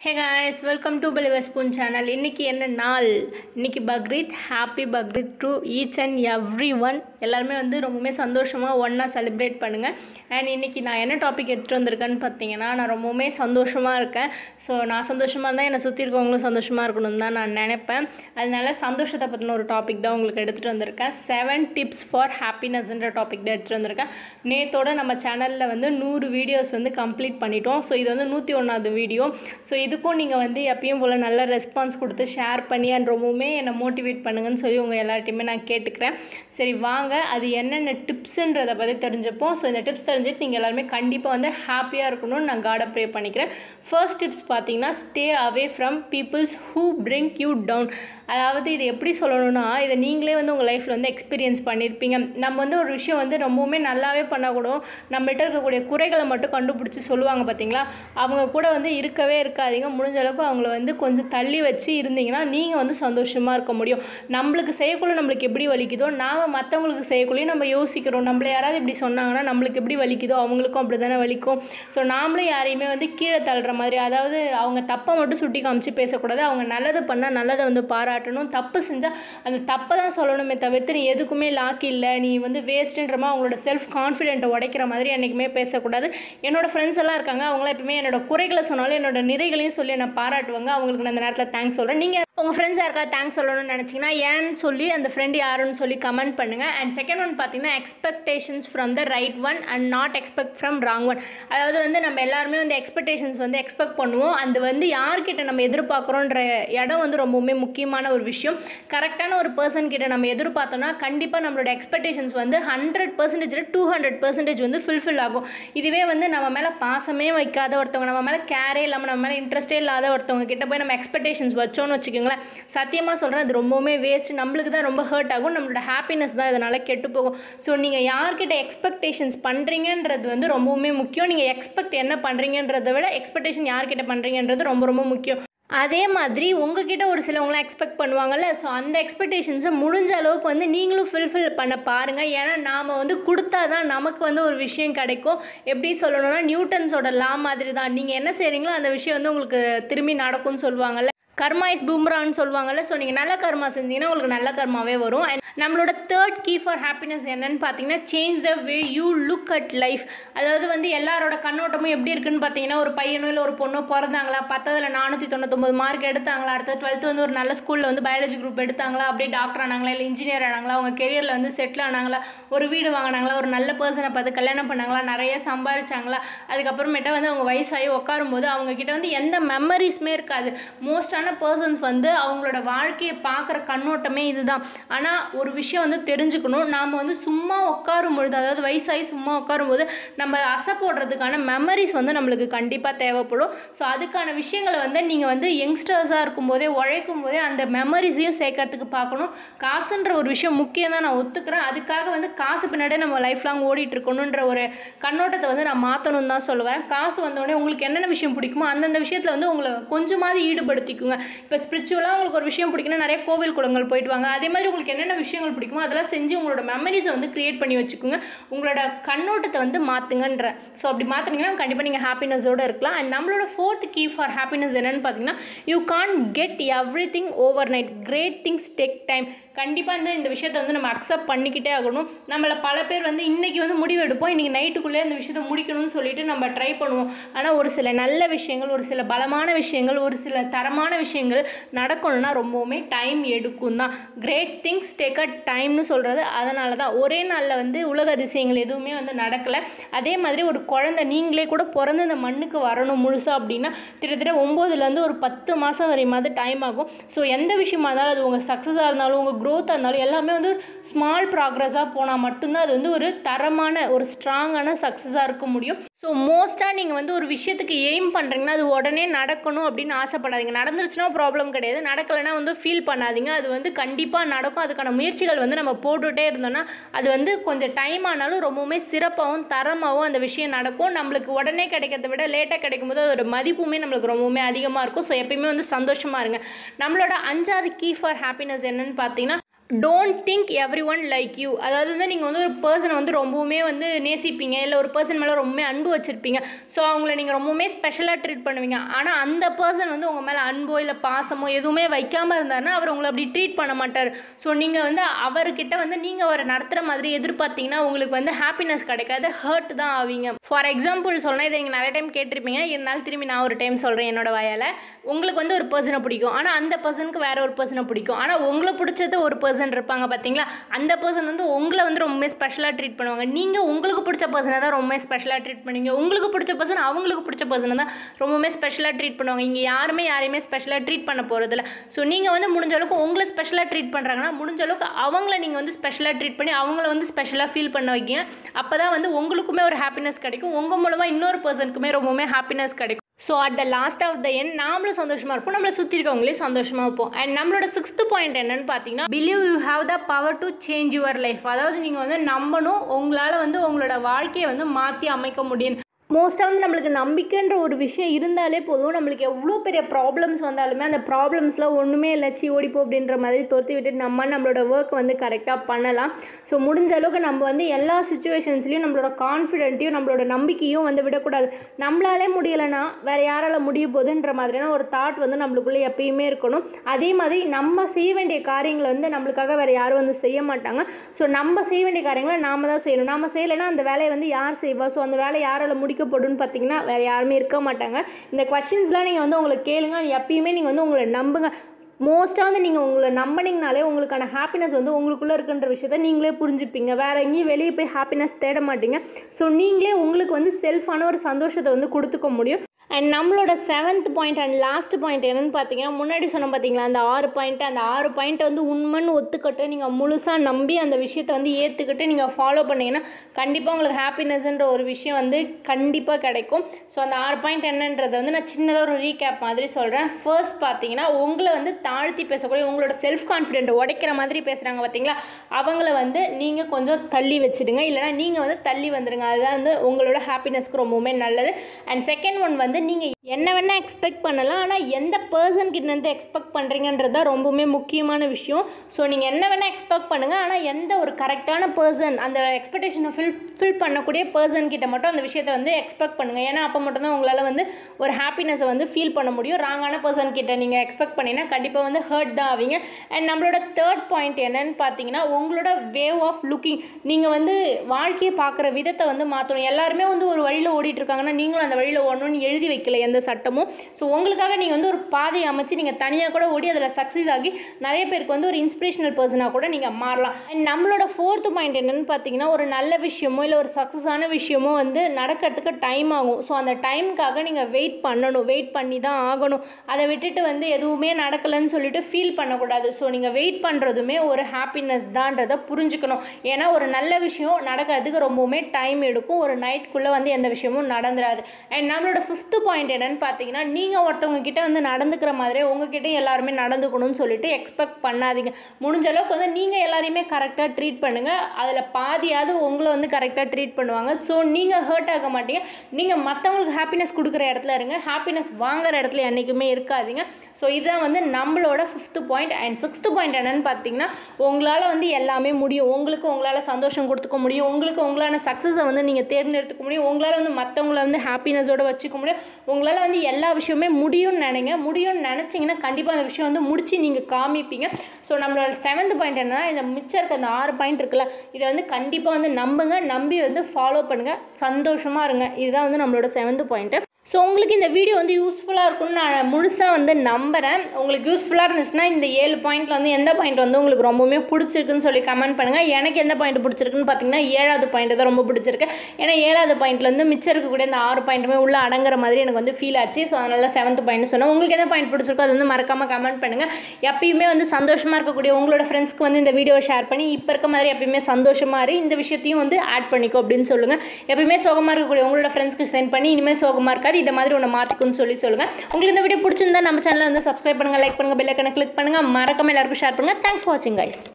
hey guys welcome to பலிவர் spoon channel இன்றைக்கி என்ன நாள் இன்றைக்கி Bakrid happy Bakrid to each and every one எல்லாருமே வந்து ரொம்பவுமே சந்தோஷமாக ஒன்றா செலிப்ரேட் பண்ணுங்கள் அண்ட் இன்றைக்கி நான் என்ன டாபிக் எடுத்துகிட்டு வந்திருக்கேன்னு பார்த்தீங்கன்னா நான் ரொம்பவுமே சந்தோஷமாக இருக்கேன் ஸோ நான் சந்தோஷமாக இருந்தால் என்னை சுற்றி இருக்கவங்களும் சந்தோஷமாக இருக்கணும்னு தான் நான் நினைப்பேன் அதனால சந்தோஷத்தை பற்றின ஒரு டாபிக் தான் உங்களுக்கு எடுத்துகிட்டு வந்திருக்கேன் செவன் டிப்ஸ் ஃபார் ஹாப்பினஸ்ன்ற டாபிக் தான் எடுத்துகிட்டு வந்திருக்கேன் நேத்தோட நம்ம சேனலில் வந்து நூறு வீடியோஸ் வந்து கம்ப்ளீட் பண்ணிட்டோம் ஸோ இது வந்து நூற்றி ஒன்றாவது வீடியோ ஸோ இதுக்கும் நீங்கள் வந்து எப்பயும் போல் நல்ல ரெஸ்பான்ஸ் கொடுத்து ஷேர் பண்ணி அண்ட் ரொம்பவுமே என்னை மோட்டிவேட் பண்ணுங்கன்னு சொல்லி உங்கள் எல்லார்ட்டையுமே நான் கேட்டுக்கிறேன் சரி வாங்க அது என்னென்ன டிப்ஸுன்றதை பற்றி தெரிஞ்சப்போ ஸோ இந்த டிப்ஸ் தெரிஞ்சுட்டு நீங்கள் எல்லாருமே கண்டிப்பாக வந்து ஹாப்பியாக இருக்கணும்னு நான் காடை ப்ரே பண்ணிக்கிறேன் ஃபர்ஸ்ட் டிப்ஸ் பார்த்தீங்கன்னா stay away from peoples who bring you down அதாவது இது எப்படி சொல்லணும்னா இதை நீங்களே வந்து உங்கள் லைஃப்பில் வந்து எக்ஸ்பீரியன்ஸ் பண்ணியிருப்பீங்க நம்ம வந்து ஒரு விஷயம் வந்து ரொம்பவுமே நல்லாவே பண்ணால் கூட நம்மள்ட்ட இருக்கக்கூடிய குறைகளை மட்டும் கண்டுபிடிச்சி சொல்லுவாங்க பார்த்தீங்களா அவங்க கூட வந்து இருக்கவே இருக்காதீங்க முடிஞ்ச அளவுக்கு அவங்கள வந்து கொஞ்சம் தள்ளி வச்சு இருந்தீங்கன்னா நீங்கள் வந்து சந்தோஷமாக இருக்க முடியும் நம்மளுக்கு செய்யக்குள்ள நம்மளுக்கு எப்படி வலிக்குதோ நாம் மற்றவங்களுக்கு செய்யக்குள்ளேயும் நம்ம யோசிக்கிறோம் நம்மள யாராவது இப்படி சொன்னாங்கன்னா நம்மளுக்கு எப்படி வலிக்குதோ அவங்களுக்கும் அப்படி தானே வலிக்கும் ஸோ நாமளும் யாரையுமே வந்து கீழே தள்ளுற மாதிரி அதாவது அவங்க தப்பை மட்டும் சுட்டி காமிச்சு பேசக்கூடாது அவங்க நல்லது பண்ணால் நல்லதை வந்து பாராட்டணும் தப்பு செஞ்சால் அந்த தப்பை தான் சொல்லணுமே தவிர்த்து நீ எதுக்குமே லாக் இல்லை நீ வந்து வேஸ்ட்டுன்ற மாதிரி அவங்களோட செல்ஃப் கான்ஃபிடென்ட்டை உடைக்கிற மாதிரி என்றைக்குமே பேசக்கூடாது என்னோட ஃப்ரெண்ட்ஸ் எல்லாம் இருக்காங்க அவங்களாம் எப்பவுமே என்னோட குறைகளை சொன்னாலும் என்னோட நிறைகளையும் சொல்லி என்னை பாராட்டுவாங்க அவங்களுக்கு நான் அந்த நேரத்தில் தேங்க்ஸ் சொல்கிறேன் நீங்கள் உங்கள் ஃப்ரெண்ட்ஸ் யாருக்கா தேங்க்ஸ் சொல்லணும்னு நினச்சிங்கன்னா ஏன்னு சொல்லி அந்த ஃப்ரெண்டு யாருன்னு சொல்லி கமெண்ட் பண்ணுங்கள் அண்ட் செகண்ட் ஒன் பார்த்தீங்கன்னா expectations from the right one and not expect from wrong one அதாவது வந்து நம்ம எல்லாருமே வந்து எக்ஸ்பெக்டேஷன்ஸ் வந்து எக்ஸ்பெக்ட் பண்ணுவோம் அது வந்து யார்கிட்ட நம்ம எதிர்பார்க்குறோன்ற இடம் வந்து ரொம்பவுமே முக்கியமான ஒரு விஷயம் கரெக்டான ஒரு பர்சன் கிட்ட நம்ம எதிர்பார்த்தோம்னா கண்டிப்பாக நம்மளோட எக்ஸ்பெக்டேஷன்ஸ் வந்து ஹண்ட்ரட் பர்சன்டேஜில் டூ ஹண்ட்ரட் பர்சன்டேஜ் வந்து ஃபுல்ஃபில் ஆகும் இதுவே வந்து நம்ம மேலே பாசமே வைக்காத ஒருத்தவங்க நம்ம மேலே கேரே இல்லாமல் நம்ம மேலே இன்ட்ரெஸ்டே இல்லாத ஒருத்தவங்க கிட்ட போய் நம்ம எக்ஸ்பெக்டேஷன்ஸ் வச்சோன்னு வச்சுக்கோங்களேன் சத்தியமாக சொல்கிறேன் அது ரொம்பவுமே வேஸ்ட் நம்மளுக்கு தான் ரொம்ப ஹர்ட் ஆகும் நம்மளோட ஹாப்பினஸ் தான் இதனால் கெட்டு போகும் ஸோ நீங்கள் யார்கிட்ட எக்ஸ்பெக்டேஷன்ஸ் பண்ணுறீங்கன்றது வந்து ரொம்பவுமே முக்கியம் நீங்கள் எக்ஸ்பெக்ட் என்ன பண்ணுறீங்கன்றதை விட எக்ஸ்பெக்டேஷன் யார்கிட்ட பண்ணுறீங்கன்றது ரொம்ப ரொம்ப முக்கியம் அதே மாதிரி உங்ககிட்ட ஒரு சிலவங்களாம் எக்ஸ்பெக்ட் பண்ணுவாங்கல்ல ஸோ அந்த எக்ஸ்பெக்டேஷன்ஸை முடிஞ்ச அளவுக்கு வந்து நீங்களும் ஃபுல்ஃபில் பண்ண பாருங்கள் ஏன்னா நாம் வந்து கொடுத்தா தான் நமக்கு வந்து ஒரு விஷயம் கிடைக்கும் எப்படி சொல்லணும்னா நியூட்டன்ஸோட லா மாதிரி தான் நீங்கள் என்ன செய்கிறீங்களோ அந்த விஷயம் வந்து உங்களுக்கு திரும்பி நடக்கும்னு சொல்லுவாங்கல்ல கர்மா இஸ் பூம்ரான்னு சொல்லுவாங்கல்ல ஸோ நீங்கள் நல்ல கர்மா செஞ்சீங்கன்னா உங்களுக்கு நல்ல கர்மாவே வரும் அண்ட் நம்மளோட தேர்ட் கீ ஃபார் ஹாப்பினஸ் என்னன்னு பார்த்தீங்கன்னா change the way you look at life அதாவது வந்து எல்லாரோட கண்ணோட்டமும் எப்படி இருக்குன்னு பார்த்தீங்கன்னா ஒரு பையனோ இல்லை ஒரு பொண்ணோ பிறந்தாங்களா பத்ததில் நானூற்றி தொண்ணூத்தொம்பது மார்க் எடுத்தாங்களா அடுத்த டுவெல்த்து வந்து ஒரு நல்ல ஸ்கூலில் வந்து பயாலஜி குரூப் எடுத்தாங்களா அப்படியே டாக்டர் ஆனாங்களா இல்லை இன்ஜினியர் ஆனாங்களா அவங்க கெரியரில் வந்து செட்டில் ஆனாங்களா ஒரு வீடு வாங்கினாங்களா ஒரு நல்ல பர்சனை பார்த்து கல்யாணம் பண்ணாங்களா நிறைய சம்பாரிச்சாங்களா அதுக்கப்புறமேட்டா வந்து அவங்க வயசாகி உட்காரும்போது அவங்க கிட்ட வந்து எந்த மெமரிஸுமே இருக்காது மோஸ்டான பர்சன்ஸ் வந்து அவங்களோட வாழ்க்கையை பார்க்குற கண்ணோட்டமே இதுதான் ஆனால் ஒரு விஷயம் வந்து தெரிஞ்சுக்கணும் நாம் வந்து சும்மா உட்காரும் பொழுது அதாவது வயசாகி சும்மா உட்காரும்போது நம்ம அசை போடுறதுக்கான மெமரிஸ் வந்து நம்மளுக்கு கண்டிப்பாக தேவைப்படும் ஸோ அதுக்கான விஷயங்களை வந்து நீங்கள் வந்து யங்ஸ்டர்ஸாக இருக்கும்போதே உழைக்கும் போதே அந்த மெமரிஸையும் சேர்க்கறதுக்கு பார்க்கணும் காசுன்ற ஒரு விஷயம் முக்கியம் தான் நான் ஒத்துக்கிறேன் அதுக்காக வந்து காசு பின்னாடியே நம்ம லைஃப் லாங் ஓடிட்டு இருக்கணுன்ற ஒரு கண்ணோட்டத்தை வந்து நான் மாற்றணும்னு தான் சொல்லுவேன் காசு வந்தோடனே உங்களுக்கு என்னென்ன விஷயம் பிடிக்குமோ அந்தந்த விஷயத்தில் வந்து உங்களை கொஞ்சமாவது ஈடுபடுத்திக்குங்க இப்போ ஸ்பிரிச்சுவலாக உங்களுக்கு ஒரு விஷயம் பிடிக்குன்னா நிறைய கோவில் குளங்கள் போயிட்டு வாங்க அதே மாதிரி உங்களுக்கு என்னென்ன விஷயங்கள் பிடிக்குமோ அதெல்லாம் செஞ்சு உங்களோட மெமரிஸை வந்து க்ரியேட் பண்ணி வச்சுக்கோங்க உங்களோட கண்ணோட்டத்தை வந்து மாற்றுங்கன்ற ஸோ அப்படி மாற்றினீங்கன்னா கண்டிப்பாக நீங்கள் ஹாப்பினஸோடு இருக்கலாம் அண்ட் நம்மளோட ஃபோர்த் கீ ஃபார் ஹாப்பினஸ் என்னென்னு பார்த்தீங்கன்னா you can get everything overnight great things take time கண்டிப்பாக வந்து இந்த விஷயத்தை வந்து நம்ம அக்செப்ட் பண்ணிக்கிட்டே ஆகணும் நம்மளை பல பேர் வந்து இன்றைக்கி வந்து முடிவு எடுப்போம் இன்றைக்கி நைட்டுக்குள்ளே அந்த விஷயத்தை முடிக்கணும்னு சொல்லிட்டு நம்ம ட்ரை பண்ணுவோம் ஆனால் ஒரு சில நல்ல விஷயங்கள் ஒரு சில பலமான விஷயங்கள் ஒரு சில தரமான விஷயங்கள் நடக்கணும்னா ரொம்பவுமே டைம் எடுக்கும் தான் கிரேட் திங்ஸ் டேக் அ டைம்னு சொல்கிறது அதனால தான் ஒரே நாளில் வந்து உலக அதிசயங்கள் எதுவுமே வந்து நடக்கலை அதே மாதிரி ஒரு குழந்தை நீங்களே கூட பிறந்து இந்த மண்ணுக்கு வரணும் முழுசாக அப்படின்னா கிட்டத்தட்ட ஒம்போதுலேருந்து ஒரு பத்து மாதம் வரையுமாவது டைம் ஆகும் ஸோ எந்த விஷயமா இருந்தாலும் அது உங்கள் சக்ஸஸாக இருந்தாலும் உங்கள் க்ரோத்தாக இருந்தாலும் எல்லாமே வந்து ஸ்மால் ப்ராக்ரஸாக போனால் மட்டும்தான் அது வந்து ஒரு தரமான ஒரு ஸ்ட்ராங்கான சக்ஸஸாக இருக்க முடியும் ஸோ மோஸ்ட்டாக நீங்கள் வந்து ஒரு விஷயத்துக்கு எய்ம் பண்ணுறீங்கன்னா அது உடனே நடக்கணும் அப்படின்னு ஆசைப்படாதீங்க நடந்துருச்சுன்னா ப்ராப்ளம் கிடையாது நடக்கலைன்னா வந்து ஃபீல் பண்ணாதீங்க அது வந்து கண்டிப்பாக நடக்கும் அதுக்கான முயற்சிகள் வந்து நம்ம போட்டுகிட்டே இருந்தோம்னா அது வந்து கொஞ்சம் டைம் ஆனாலும் ரொம்பவுமே சிறப்பாகவும் தரமாகவும் அந்த விஷயம் நடக்கும் நம்மளுக்கு உடனே கிடைக்கிறத விட லேட்டாக கிடைக்கும் போது அதோட மதிப்புமே நம்மளுக்கு ரொம்பவுமே அதிகமாக இருக்கும் ஸோ எப்பயுமே வந்து சந்தோஷமாக இருங்க நம்மளோட அஞ்சாவது கீ ஃபார் ஹாப்பினஸ் என்னன்னு பார்த்தீங்கன்னா don't think everyone like you அதாவது வந்து நீங்கள் வந்து ஒரு பர்சனை வந்து ரொம்பவுமே வந்து நேசிப்பீங்க இல்லை ஒரு பர்சன் மேலே ரொம்பவுமே அன்பு வச்சுருப்பீங்க ஸோ அவங்கள நீங்கள் ரொம்பவுமே ஸ்பெஷலாக ட்ரீட் பண்ணுவீங்க ஆனால் அந்த பர்சன் வந்து உங்கள் மேலே அன்போ இல்லை பாசமோ எதுவுமே வைக்காமல் இருந்தாருன்னா அவர் உங்களை அப்படி ட்ரீட் பண்ண மாட்டார் ஸோ நீங்கள் வந்து அவர்கிட்ட வந்து நீங்கள் அவரை நடத்துகிற மாதிரி எதிர்பார்த்தீங்கன்னா உங்களுக்கு வந்து ஹாப்பினஸ் கிடைக்காது ஹர்ட் தான் ஆவீங்க ஃபார் எக்ஸாம்பிள் சொன்னால் இதை நீங்கள் நிறைய டைம் கேட்டிருப்பீங்க இருந்தாலும் திரும்பி நான் ஒரு டைம் சொல்கிறேன் என்னோட வாயால் உங்களுக்கு வந்து ஒரு பர்சனை பிடிக்கும் ஆனால் அந்த பர்சனுக்கு வேற ஒரு பர்சனை பிடிக்கும் ஆனால் உங்களை பிடிச்சது ஒரு பர்சன் இருப்பாங்க பார்த்தீங்களா அந்த பர்சன் வந்து உங்களை வந்து ரொம்ப ஸ்பெஷலாக ட்ரீட் பண்ணுவாங்க நீங்கள் உங்களுக்கு பிடிச்ச பர்சனை தான் ரொம்ப ஸ்பெஷலாக ட்ரீட் பண்ணுவீங்க உங்களுக்கு பிடிச்ச பர்சன் அவங்களுக்கு பிடிச்ச பர்சனை தான் ரொம்பவுமே ஸ்பெஷலாக ட்ரீட் பண்ணுவாங்க இங்கே யாருமே யாரையுமே ஸ்பெஷலாக ட்ரீட் பண்ண போகிறதில்ல ஸோ நீங்கள் வந்து முடிஞ்ச அளவுக்கு உங்களை ஸ்பெஷலாக ட்ரீட் பண்ணுறாங்கன்னா முடிஞ்ச அளவுக்கு அவங்கள நீங்கள் வந்து ஸ்பெஷலாக ட்ரீட் பண்ணி அவங்கள வந்து ஸ்பெஷலாக ஃபீல் பண்ண வைக்கிங்க அப்போ தான் வந்து உங்களுக்குமே ஒரு ஹாப்பினஸ் கிடைக்கும் உங்கள் மூலமாக இன்னொரு பர்சனுக்குமே ரொம்பவுமே ஹாப்பினஸ் கிடைக்கும் so at the last of the end நாமளும் சந்தோஷமாக இருப்போம் நம்மளை சுற்றி இருக்கவங்களே சந்தோஷமாக இருப்போம் அண்ட் நம்மளோட சிக்ஸ்த் பாயிண்ட் என்னன்னு பார்த்தீங்கன்னா believe you have the power to change your life அதாவது நீங்கள் வந்து நம்பணும் உங்களால் வந்து உங்களோட வாழ்க்கையை வந்து மாற்றி அமைக்க முடியும் மோஸ்ட்டாக வந்து நம்மளுக்கு நம்பிக்கைன்ற ஒரு விஷயம் இருந்தாலே போதும் நம்மளுக்கு எவ்வளோ பெரிய ப்ராப்ளம்ஸ் வந்தாலுமே அந்த ப்ராப்ளம்ஸ்லாம் ஒன்றுமே இல்லை சி ஓடிப்போ அப்படின்ற மாதிரி துரத்தி விட்டுட்டு நம்ம நம்மளோட ஒர்க் வந்து கரெக்டாக பண்ணலாம் ஸோ முடிஞ்ச அளவுக்கு நம்ம வந்து எல்லா சுச்சுவேஷன்ஸ்லையும் நம்மளோட கான்ஃபிடென்ட்டையும் நம்மளோட நம்பிக்கையும் வந்து விடக்கூடாது நம்மளாலே முடியலைன்னா வேறு யாரால் முடிய போகுதுன்ற மாதிரியான ஒரு தாட் வந்து நம்மளுக்குள்ளே எப்பயுமே இருக்கணும் அதே மாதிரி நம்ம செய்ய வேண்டிய காரியங்களை வந்து நம்மளுக்காக வேறு யாரும் வந்து செய்ய மாட்டாங்க ஸோ நம்ம செய்ய வேண்டிய காரியங்களை நாம தான் செய்யணும் நம்ம செய்யலைன்னா அந்த வேலையை வந்து யார் செய்வா ஸோ அந்த வேலை யாரால் முடிக்கப்படும்னு பார்த்தீங்கன்னா வேறு யாருமே இருக்க மாட்டாங்க இந்த கொஷின்ஸ்லாம் நீங்கள் வந்து உங்களுக்கு கேளுங்க எப்பயுமே நீங்கள் வந்து உங்களை நம்புங்க மோஸ்ட்டாக வந்து நீங்கள் உங்களை நம்பினீங்கனாலே உங்களுக்கான ஹாப்பினஸ் வந்து உங்களுக்குள்ளே இருக்குன்ற விஷயத்த நீங்களே புரிஞ்சுப்பீங்க வேறு எங்கேயும் வெளியே போய் ஹாப்பினஸ் தேட மாட்டீங்க ஸோ நீங்களே உங்களுக்கு வந்து செல்ஃபான ஒரு சந்தோஷத்தை வந்து கொடுத்துக்க முடியும் அண்ட் நம்மளோட seventh point and last point என்னென்னு பார்த்தீங்கன்னா முன்னாடி சொன்ன பார்த்தீங்களா அந்த ஆறு பாயிண்ட் அந்த ஆறு பாயிண்ட்டை வந்து உண்மைன்னு ஒத்துக்கிட்டு நீங்கள் முழுசாக நம்பி அந்த விஷயத்தை வந்து ஏற்றுக்கிட்டு நீங்கள் ஃபாலோ பண்ணீங்கன்னா கண்டிப்பாக உங்களுக்கு ஹாப்பினஸ்ன்ற ஒரு விஷயம் வந்து கண்டிப்பாக கிடைக்கும் ஸோ அந்த ஆறு பாயிண்ட் என்னன்றதை வந்து நான் சின்னதாக ஒரு ரீகேப் மாதிரி சொல்கிறேன் ஃபர்ஸ்ட் பார்த்தீங்கன்னா உங்களை வந்து தாழ்த்தி பேசக்கூடிய உங்களோட செல்ஃப் கான்ஃபிடென்ட் உடைக்கிற மாதிரி பேசுகிறாங்க பார்த்தீங்களா அவங்கள வந்து நீங்கள் கொஞ்சம் தள்ளி வச்சுடுங்க இல்லைனா நீங்கள் வந்து தள்ளி வந்துடுங்க அதுதான் வந்து உங்களோட ஹாப்பினஸ்க்கு ரொம்பவுமே நல்லது அண்ட் செகண்ட் ஒன் வந்து நீங்கள் என்ன வேணால் எக்ஸ்பெக்ட் பண்ணலாம் ஆனால் எந்த பர்சன் கிட்டேருந்து எக்ஸ்பெக்ட் பண்ணுறீங்கன்றது தான் ரொம்பவுமே முக்கியமான விஷயம் ஸோ நீங்கள் என்ன வேணால் எக்ஸ்பெக்ட் பண்ணுங்கள் ஆனால் எந்த ஒரு கரெக்டான பர்சன் அந்த எக்ஸ்பெக்டேஷனை ஃபில் ஃபில் பண்ணக்கூடிய பர்சன் கிட்ட மட்டும் அந்த விஷயத்தை வந்து எக்ஸ்பெக்ட் பண்ணுங்கள் ஏன்னா அப்போ மட்டும்தான் உங்களால் வந்து ஒரு ஹாப்பினஸை வந்து ஃபீல் பண்ண முடியும் ராங்கான பர்சன் கிட்ட நீங்கள் எக்ஸ்பெக்ட் பண்ணிங்கன்னா கண்டிப்பாக வந்து ஹர்ட் தான் ஆவீங்க அண்ட் நம்மளோட தேர்ட் பாயிண்ட் என்னன்னு பார்த்தீங்கன்னா உங்களோட வேவ் ஆஃப் லுக்கிங் நீங்கள் வந்து வாழ்க்கையை பார்க்குற விதத்தை வந்து மாற்றணும் எல்லாருமே வந்து ஒரு வழியில் ஓடிட்டு இருக்காங்கன்னா நீங்களும் அந்த வழியில் ஓடணும்னு எழுதி வைக்கல எந்த சட்டமும் ஸோ உங்களுக்காக நீங்கள் வந்து ஒரு பாதையை அமைச்சு நீங்கள் தனியாக கூட ஓடி அதில் சக்ஸஸ் ஆகி நிறைய பேருக்கு வந்து ஒரு இன்ஸ்பிரேஷனல் பர்சனாக கூட நீங்கள் மாறலாம் அண்ட் நம்மளோட ஃபோர்த்து பாயிண்ட் என்னன்னு பார்த்தீங்கன்னா ஒரு நல்ல விஷயமோ இல்லை ஒரு சக்ஸஸான விஷயமோ வந்து நடக்கிறதுக்கு டைம் ஆகும் ஸோ அந்த டைமுக்காக நீங்கள் வெயிட் பண்ணணும் வெயிட் பண்ணி தான் ஆகணும் அதை விட்டுட்டு வந்து எதுவுமே நடக்கலைன்னு சொல்லிட்டு ஃபீல் பண்ணக்கூடாது ஸோ நீங்கள் வெயிட் பண்ணுறதுமே ஒரு ஹாப்பினஸ் தான்றதை புரிஞ்சுக்கணும் ஏன்னா ஒரு நல்ல விஷயம் நடக்கிறதுக்கு ரொம்பவுமே டைம் எடுக்கும் ஒரு நைட்குள்ளே வந்து எந்த விஷயமும் நடந்துராது அண்ட் நம்மளோட ஃபிஃப்த்து பாயிண்ட் என்னன்னு பார்த்தீங்கன்னா நீங்கள் ஒருத்தவங்க கிட்ட வந்து நடந்துக்கிற மாதிரியே உங்ககிட்ட எல்லாருமே நடந்துக்கணும்னு சொல்லிட்டு எக்ஸ்பெக்ட் பண்ணாதீங்க முடிஞ்ச அளவுக்கு வந்து நீங்கள் எல்லாரையுமே கரெக்டாக ட்ரீட் பண்ணுங்கள் அதில் பாதியாவது உங்களை வந்து கரெக்டாக ட்ரீட் பண்ணுவாங்க ஸோ நீங்கள் ஹர்ட் ஆக மாட்டீங்க நீங்கள் மற்றவங்களுக்கு ஹாப்பினஸ் கொடுக்குற இடத்துல இருங்க ஹாப்பினஸ் வாங்குற இடத்துல என்றைக்குமே இருக்காதீங்க ஸோ இதுதான் வந்து நம்மளோட fifth point and sixth point என்னன்னு பார்த்தீங்கன்னா உங்களால் வந்து எல்லாமே முடியும் உங்களுக்கு உங்களால் சந்தோஷம் கொடுத்துக்க முடியும் உங்களுக்கு உங்களான சக்ஸஸை வந்து நீங்கள் தேர்ந்தெடுத்துக்க முடியும் உங்களால் வந்து மற்றவங்கள வந்து ஹாப்பினஸோட வச்சுக்க முடியும் உங்களால் வந்து எல்லா விஷயமே முடியும்னு நினைங்க முடியும்னு நினச்சிங்கன்னா கண்டிப்பாக அந்த விஷயம் வந்து முடிச்சு நீங்கள் காமிப்பீங்க ஸோ நம்மளோட செவன்த் பாயிண்ட் என்னன்னா இந்த மிச்சம் இருக்க அந்த ஆறு பாயிண்ட் இருக்குல்ல இதை வந்து கண்டிப்பாக வந்து நம்புங்க நம்பி வந்து ஃபாலோ பண்ணுங்கள் சந்தோஷமாக இருங்க இதுதான் வந்து நம்மளோட செவன்த் பாயிண்ட்டு ஸோ உங்களுக்கு இந்த வீடியோ வந்து யூஸ்ஃபுல்லாக இருக்கும்னு நான் முழுசாக வந்து நம்புகிறேன் உங்களுக்கு யூஸ்ஃபுல்லாக இருந்துச்சுன்னா இந்த ஏழு பாயிண்ட்டில் வந்து எந்த பாயிண்ட் வந்து உங்களுக்கு ரொம்பவுமே பிடிச்சிருக்குன்னு சொல்லி கமெண்ட் பண்ணுங்கள் எனக்கு எந்த பாயிண்ட் பிடிச்சிருக்குன்னு பார்த்தீங்கன்னா ஏழாவது பாயிண்ட் தான் ரொம்ப பிடிச்சிருக்கு ஏன்னா ஏழாவது பாயிண்ட்ல வந்து மிச்சம் இருக்கக்கூடிய இந்த ஆறு பாயிண்ட்டுமே உள்ள அடங்குற மாதிரி எனக்கு வந்து ஃபீல் ஆச்சு ஸோ அதனால செவன்த் பாயிண்ட் சொன்னேன் உங்களுக்கு எந்த பாயிண்ட் பிடிச்சிருக்கோ அது வந்து மறக்காமல் கமெண்ட் பண்ணுங்கள் எப்பயுமே வந்து சந்தோஷமாக இருக்கக்கூடிய உங்களோட ஃப்ரெண்ட்ஸ்க்கு வந்து இந்த வீடியோவை ஷேர் பண்ணி இப்போ இருக்க மாதிரி எப்பயுமே சந்தோஷமாக இரு இந்த விஷயத்தையும் வந்து ஆட் பண்ணிக்கோ அப்படின்னு சொல்லுங்கள் எப்பயுமே சோகமாக இருக்கக்கூடிய உங்களோட ஃப்ரெண்ட்ஸ்க்கு சென்ட் பண்ணி இனிமேல் சோகமாக இருக்காது இதை மாதிரி ஒன்று மாற்றிக்குன்னு சொல்லி சொல்லுங்கள் உங்களுக்கு இந்த வீடியோ பிடிச்சிருந்தா நம்ம சேனலை வந்து சப்ஸ்கிரைப் பண்ணுங்கள் லைக் பண்ணுங்கள் பெல் ஐக்கனை கிளிக் பண்ணுங்கள் மறக்காம எல்லாருக்கும் ஷேர் பண்ணுங்கள் தேங்க்ஸ் ஃபார் வாட்சிங் கைஸ்